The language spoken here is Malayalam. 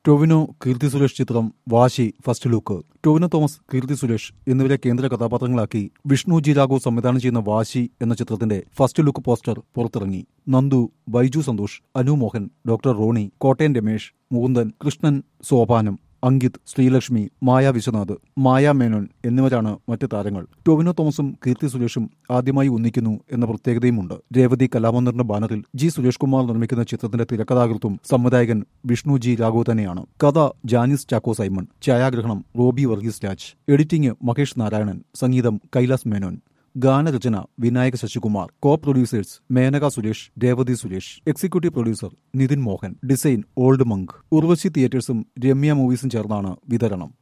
ടൊവിനോ കീർത്തി സുരേഷ് ചിത്രം വാശി ഫസ്റ്റ് ലുക്ക് ടൊവിനോ തോമസ് കീർത്തി സുരേഷ് എന്നിവരെ കേന്ദ്ര കഥാപാത്രങ്ങളാക്കി വിഷ്ണു ജി രാഘവ് സംവിധാനം ചെയ്യുന്ന വാശി എന്ന ചിത്രത്തിന്റെ ഫസ്റ്റ് ലുക്ക് പോസ്റ്റർ പുറത്തിറങ്ങി നന്ദു ബൈജു സന്തോഷ് അനു മോഹൻ ഡോക്ടർ റോണി കോട്ടയം രമേശ് മുകുന്ദൻ കൃഷ്ണൻ സോപാനം അങ്കിത് ശ്രീലക്ഷ്മി മായ വിശ്വനാഥ് മായ മേനോൻ എന്നിവരാണ് മറ്റ് താരങ്ങൾ ടൊവിനോ തോമസും കീർത്തി സുരേഷും ആദ്യമായി ഒന്നിക്കുന്നു എന്ന പ്രത്യേകതയുമുണ്ട് രേവതി കലാമന്ദിറിന്റെ ബാനറിൽ ജി സുരേഷ് കുമാർ നിർമ്മിക്കുന്ന ചിത്രത്തിന്റെ തിരക്കഥാകൃത്തും സംവിധായകൻ വിഷ്ണു ജി രാഘവ് തന്നെയാണ് കഥ ജാനിസ് ചാക്കോ സൈമൺ ഛായാഗ്രഹണം റോബി വർഗീസ് രാജ് എഡിറ്റിംഗ് മഹേഷ് നാരായണൻ സംഗീതം കൈലാസ് മേനോൻ ഗാനരചന Vinayak Sasikumar co producers Menaka Suresh Revathy Suresh executive producer Nithin Mohan design old monk Urvashi തിയേറ്റേഴ്സും രമ്യ മൂവീസും ചേർന്നാണ് വിതരണം